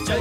జై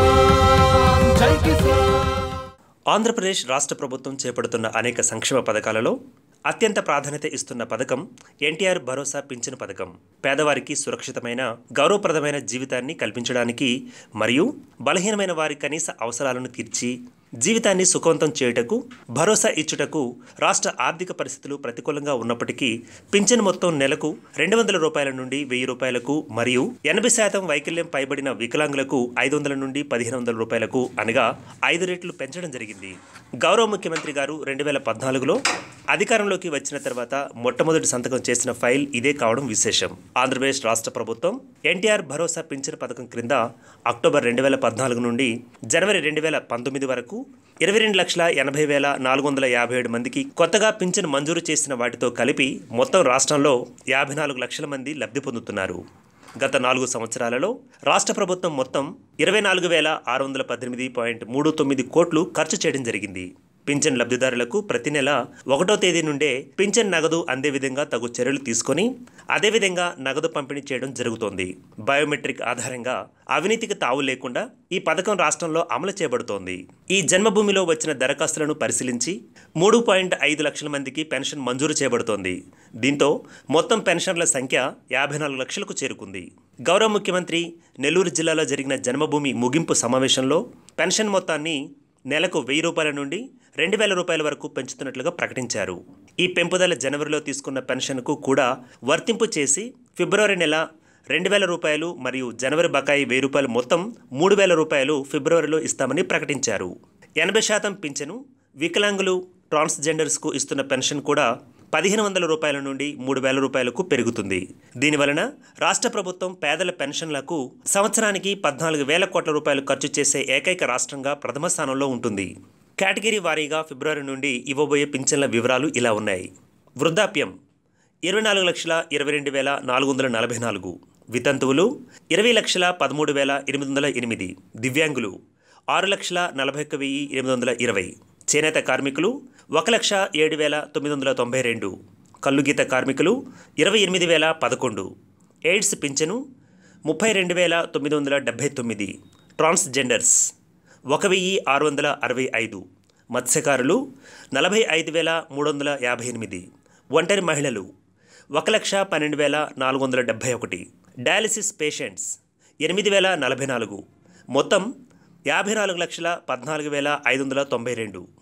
కిసాన్ జై కిసాన్ ఆంధ్రప్రదేశ్ రాష్ట్ర ప్రభుత్వం చేపడుతున్న అనేక సంక్షేమ పథకాలలో అత్యంత ప్రాధాన్యత ఇస్తున్న పథకం ఎన్టీఆర్ భరోసా పింఛను పథకం పేదవారికి సురక్షితమైన గౌరవప్రదమైన జీవితాన్ని కల్పించడానికి మరియు బలహీనమైన వారి కనీస అవసరాలను తీర్చి జీవితాన్ని సుఖవంతం చేయుటకు భరోసా ఇచ్చుటకు రాష్ట్ర ఆర్థిక పరిస్థితులు ప్రతికూలంగా ఉన్నప్పటికీ పింఛన్ మొత్తం నెలకు రెండు వందల రూపాయల నుండి వెయ్యి రూపాయలకు మరియు ఎనభై శాతం వైకల్యం పైబడిన వికలాంగులకు ఐదు వందల నుండి పదిహేను వందల రూపాయలకు అనగా ఐదు రెట్లు పెంచడం జరిగింది గౌరవ ముఖ్యమంత్రి గారు రెండు వేల పద్నాలుగులో అధికారంలోకి వచ్చిన తర్వాత మొట్టమొదటి సంతకం చేసిన ఫైల్ ఇదే కావడం విశేషం ఆంధ్రప్రదేశ్ రాష్ట్ర ప్రభుత్వం ఎన్టీఆర్ భరోసా పింఛన్ పథకం క్రింద అక్టోబర్ రెండు వేల పద్నాలుగు నుండి జనవరి రెండు వేల పంతొమ్మిది వరకు ఇరవై రెండు లక్షల ఎనభై వేల నాలుగు వందల యాభై ఏడు మందికి కొత్తగా పింఛన్ మంజూరు చేసిన వాటితో కలిపి మొత్తం రాష్ట్రంలో యాభై నాలుగు లక్షల మంది లబ్ధి పొందుతున్నారు గత నాలుగు సంవత్సరాలలో రాష్ట్ర ప్రభుత్వం మొత్తం ఇరవై నాలుగు వేల ఆరు వందల పద్దెనిమిది పాయింట్ మూడు తొమ్మిది కోట్లు ఖర్చు చేయడం జరిగింది పింఛన్ లబ్ధిదారులకు ప్రతి నెల ఒకటో తేదీ నుండే పింఛన్ నగదు అందే విధంగా తగు చర్యలు తీసుకొని అదేవిధంగా నగదు పంపిణీ చేయడం జరుగుతోంది బయోమెట్రిక్ ఆధారంగా అవినీతికి తావు లేకుండా ఈ పథకం రాష్ట్రంలో అమలు చేయబడుతోంది ఈ జన్మభూమిలో వచ్చిన దరఖాస్తులను పరిశీలించి మూడు పాయింట్ ఐదు లక్షల మందికి పెన్షన్ మంజూరు చేయబడుతోంది దీంతో మొత్తం పెన్షన్ల సంఖ్య యాభై నాలుగు లక్షలకు చేరుకుంది గౌరవ ముఖ్యమంత్రి నెల్లూరు జిల్లాలో జరిగిన జన్మభూమి ముగింపు సమావేశంలో పెన్షన్ మొత్తాన్ని నెలకు వెయ్యి రూపాయల నుండి రెండు వేల రూపాయల వరకు పెంచుతున్నట్లుగా ప్రకటించారు ఈ పెంపుదల జనవరిలో తీసుకున్న పెన్షన్కు కూడా వర్తింపు చేసి ఫిబ్రవరి నెల రెండు వేల రూపాయలు మరియు జనవరి బకాయి వెయ్యి రూపాయలు మొత్తం మూడు వేల రూపాయలు ఫిబ్రవరిలో ఇస్తామని ప్రకటించారు ఎనభై శాతం పింఛను వికలాంగులు ట్రాన్స్జెండర్స్కు ఇస్తున్న పెన్షన్ కూడా పదిహేను వందల రూపాయల నుండి మూడు వేల రూపాయలకు పెరుగుతుంది దీనివలన రాష్ట్ర ప్రభుత్వం పేదల పెన్షన్లకు సంవత్సరానికి పద్నాలుగు వేల కోట్ల రూపాయలు ఖర్చు చేసే ఏకైక రాష్ట్రంగా ప్రథమ స్థానంలో ఉంటుంది కేటగిరీ వారీగా ఫిబ్రవరి నుండి ఇవ్వబోయే పింఛన్ల వివరాలు ఇలా ఉన్నాయి వృద్ధాప్యం ఇరవై నాలుగు లక్షల ఇరవై రెండు వేల నాలుగు వందల నలభై నాలుగు వితంతువులు ఇరవై లక్షల పదమూడు వేల ఎనిమిది వందల ఎనిమిది దివ్యాంగులు ఆరు లక్షల నలభై ఒక్క వెయ్యి ఎనిమిది వందల ఇరవై చేనేత కార్మికులు ఒక లక్ష ఏడు వేల తొమ్మిది వందల తొంభై రెండు కల్లుగీత కార్మికులు ఇరవై ఎనిమిది వేల పదకొండు ఎయిడ్స్ పింఛను ముప్పై రెండు వేల తొమ్మిది వందల డెబ్భై తొమ్మిది ట్రాన్స్జెండర్స్ ఒక వెయ్యి ఆరు వందల అరవై ఐదు మత్స్యకారులు నలభై ఐదు వేల మూడు వందల యాభై ఎనిమిది ఒంటరి మహిళలు ఒక లక్ష పన్నెండు వేల నాలుగు వందల డెబ్భై ఒకటి డయాలసిస్ పేషెంట్స్ ఎనిమిది వేల నలభై నాలుగు మొత్తం యాభై నాలుగు లక్షల పద్నాలుగు వేల ఐదు వందల తొంభై రెండు